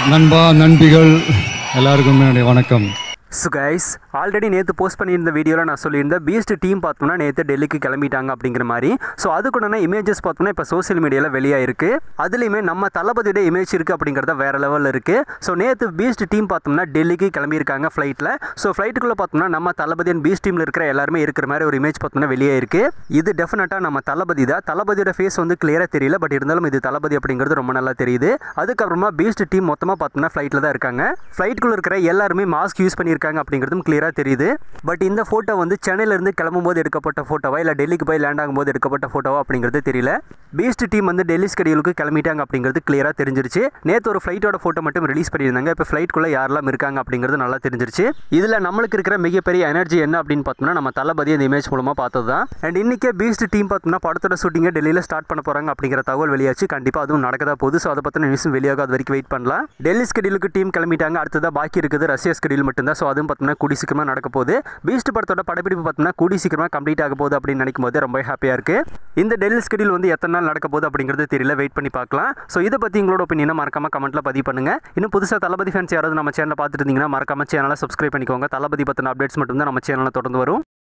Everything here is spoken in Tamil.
நண்பா நண்பிகள் எல்லாருக்கும் என்னுடைய வணக்கம் ஸோ கைஸ் ஆல்ரெடி நேற்று போஸ்ட் பண்ணியிருந்த வீடியோவில் நான் சொல்லியிருந்தேன் பீஸ்ட் டீம் பார்த்தோம்னா நேற்று டெல்லிக்கு கிளம்பிட்டாங்க அப்படிங்கிற மாதிரி ஸோ அதுக்குண்டான இமேஜஸ் பார்த்தோம்னா இப்போ சோஷியல் மீடியாவில் வெளியாயிருக்கு அதுலேயுமே நம்ம தளபதியோட இமேஜ் இருக்குது அப்படிங்கிறத வேறு லெவலில் இருக்குது ஸோ நேற்று பீஸ்ட் டீம் பார்த்தோம்னா டெல்லிக்கு கிளம்பியிருக்காங்க ஃப்ளைட்டில் ஸோ ஃப்ளைட்டுக்குள்ளே பார்த்தோம்னா நம்ம தளபதி அண்ட் பீஸ்ட் டீமில் இருக்கிற எல்லாருமே இருக்கிற மாதிரி ஒரு இமேஜ் பார்த்தோம்னா வெளியே இருக்குது இது டெஃபினட்டாக நம்ம தளபதி தான் தளபதியோட ஃபேஸ் வந்து கிளியராக தெரியல பட் இருந்தாலும் இது தளபதி அப்படிங்கிறது ரொம்ப நல்லா தெரியுது அதுக்கப்புறமா பீஸ்ட் டீம் மொத்தமாக பார்த்தோம்னா ஃப்ளைட்டில் தான் இருக்காங்க ஃப்ளைட்டுக்குள்ளே இருக்கிற எல்லாருமே மாஸ்க் யூஸ் பண்ணியிருக்காங்க அப்படிங்கிறதும் கிளியராக தெரியுது பட் இந்த ஃபோட்டோ வந்து சென்னையிலேருந்து கிளம்பும் போது எடுக்கப்பட்ட ஃபோட்டோவா இல்லை டெல்லிக்கு போய் லேண்ட் ஆகும்போது எடுக்கப்பட்ட ஃபோட்டோவா அப்படிங்கிறது தெரியல பீஸ்ட் டீம் வந்து டெல்லி ஸ்கெடியூலுக்கு கிளம்பிட்டாங்க அப்படிங்கிறது கிளியராக தெரிஞ்சிருச்சு நேற்று ஒரு ஃப்ளைட்டோட ஃபோட்டோ மட்டும் ரிலீஸ் பண்ணியிருந்தாங்க இப்போ ஃப்ளைட்குள்ளே யாரெல்லாம் இருக்காங்க அப்படிங்கிறது நல்லா தெரிஞ்சிருச்சு இதில் நம்மளுக்கு இருக்கிற மிகப்பெரிய எனர்ஜி என்ன அப்படின்னு பார்த்தோம்னா நம்ம தளபதி இந்த இமேஜ் மூலமாக பார்த்தது தான் அண்ட் இன்றைக்கே பீஸ்ட் டீம் பார்த்தோம்னா படத்தோட ஷூட்டிங்கை டெல்லியில் ஸ்டார்ட் பண்ண போகிறாங்க அப்படிங்கிற தகவல் வெளியாச்சு கண்டிப்பாக அதுவும் நடக்கதா போகுது ஸோ அதை பற்றின நியூஸும் வெளியாக அது வரைக்கும் வெயிட் பண்ணலாம் டெல்லி ஸ்கெடியூலுக்கு டீம் கிளம்பிட்டாங்க அடுத்ததாக பாக்கி இருக்குது ரஷ்யா ஸ்கெடியூல் மட்டும்தான் ஸோ அதுவும் பார்த்தோம்னா கூடி சீக்கிரமாக நடக்க போகுது பீஸ்ட் படத்தோட படப்பிடிப்பு பார்த்தோம்னா கூடி சீக்கிரமாக கம்ப்ளீட் ஆக போகுது அப்படின்னு நினைக்கும் போது ரொம்ப ஹாப்பியாக இருக்குது இந்த டெல்லி ஸ்கெடியூல் வந்து எத்தனை நாள் நடக்க போகுது அப்படிங்கிறது தெரியல வெயிட் பண்ணி பார்க்கலாம் ஸோ இதை பற்றி உங்களோட ஒப்பீனியனை மறக்காம கமெண்ட்டில் பதிவு பண்ணுங்க இன்னும் புதுசாக தளபதி ஃபேன்ஸ் யாராவது நம்ம சேனலை பார்த்துட்டு இருந்தீங்கன்னா மறக்காம சேனலை சப்ஸ்கிரைப் பண்ணிக்கோங்க தளபதி பற்றின அப்டேட்ஸ் மட்டும் தான் நம்ம சேனலில் தொடர்ந்து வரும்